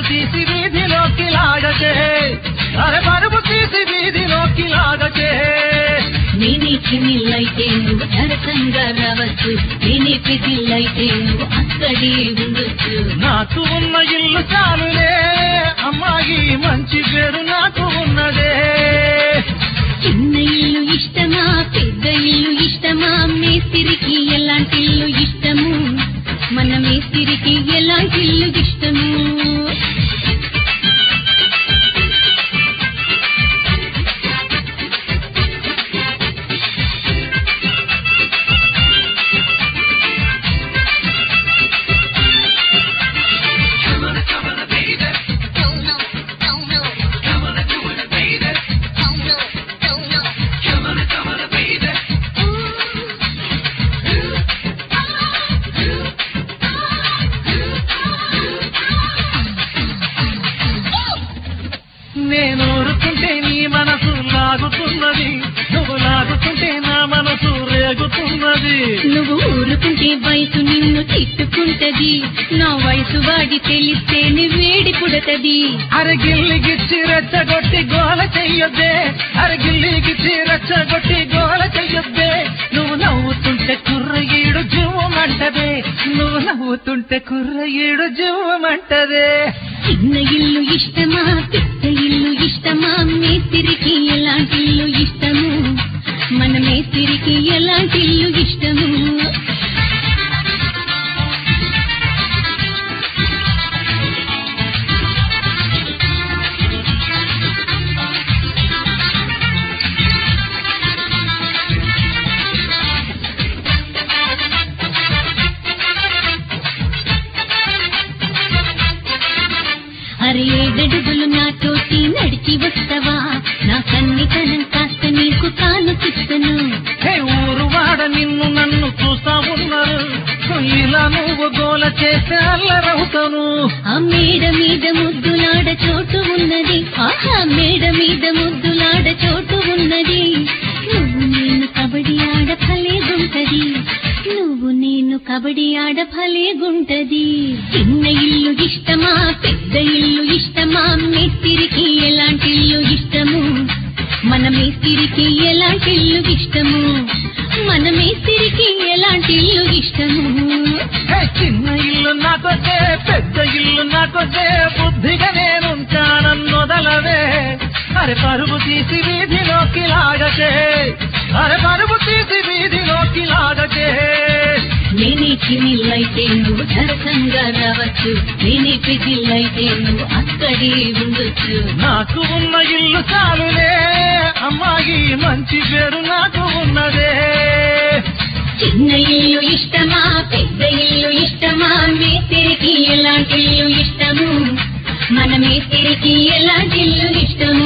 తీసి వీధిలోకి లాగకే అరే పరుగు తీసి వీధిలోకి లాగకే నేనే చిన్నిల్లైతే నువ్వు సరసంగా రావచ్చు నేనే పెదిల్లైతే నువ్వు అక్కడే ఉండొచ్చు నాకు ఉన్న ఇల్లు చాలులే అమ్మాయి మంచి పేరు నాకు ఉన్నదే చిన్న ఇల్లు ఇష్టమా పెద్ద ఇల్లు ఇష్టమా మేస్తిరికి ఎలాంటి ఇల్లు ఇష్టము మన మేస్తిరికి ఎలాంటి ఇల్లు ఇష్టము నేను ఊరుకుంటే నీ మనసు లాగుతున్నది నువ్వు లాగుతుంటే నా మనసు రేగుతున్నది నువ్వు ఊరుకుంటే వయసు నిన్ను తిట్టుకుంటది నా వయసు వాడి తెలిస్తేనే వేడి పుడతది అరే గిల్లిగిచ్చి రెచ్చగొట్టి గోల చెయ్యొద్దే అరే గిల్లిగిచ్చి రెచ్చగొట్టి గోల చెయ్యొద్దే నువ్వు నవ్వుతుంటే కుర్ర ఈడు జువ్వమంటదే నువ్వు నవ్వుతుంటే కుర్ర ఈడు జువ్వమంటదే చిన్న ఇల్లు ఇష్టమా పెద్ద ఇల్లు ఇష్టమా మేస్తిరికి ఎలాంటి ఇల్లు ఇష్టము మన మేస్తిరికి ఎలాంటి ఇల్లు ఇష్టము అరే ఏడడుగులు నాతోటి నడిచి వస్తావా నా కన్నితనం కాస్త నీకు కాను చిత్తను హే ఊరు వాడ నిన్ను నన్ను చూస్తా ఉన్నారు ఇలా నువ్వు గోల చేస్తే అల్లరవుతాను ఆ మేడ మీద ముద్దులాడ చోటు ఉన్నది ఆహా మేడ మీద ముద్దులాడ చోటు ఉన్నది నువ్వు నేను కబడి ఆడ భలేగుంటది నువ్వు నేను కబడి ఆడ భలేగుంటది చిన్న ఇల్లు ఇష్టమా పెద్ద ఇల్లు ఇష్టమా మేస్తిరికి ఎలాంటి ఇల్లు ఇష్టము మన మేస్తిరికి ఎలాంటి ఇల్లు ఇష్టము మన మేస్తిరికి ఎలాంటి ఇల్లు ఇష్టము హే చిన్న ఇల్లు నాకొద్దే పెద్ద ఇల్లు నాకొద్దే బుద్ధిగా నేనుంటానన్నొదలవే అరే పరుగు తీసి వీధిలోకి లాగకే అరే పరుగు తీసి వీధిలోకి లాగకే నేనే చిన్నిల్లైతే నువ్వు సరసంగా రావచ్చు నేనే పెదిల్లైతే నువ్వు అక్కడే ఉండొచ్చు నాకు ఉన్న ఇల్లు చాలులే అమ్మాయి మంచి పేరు నాకు ఉన్నదే చిన్న ఇల్లు ఇష్టమా పెద్ద ఇల్లు ఇష్టమా మేస్తిరికి ఎలాంటి ఇల్లు ఇష్టము మన మేస్తిరికి ఎలాంటి ఇల్లు ఇష్టము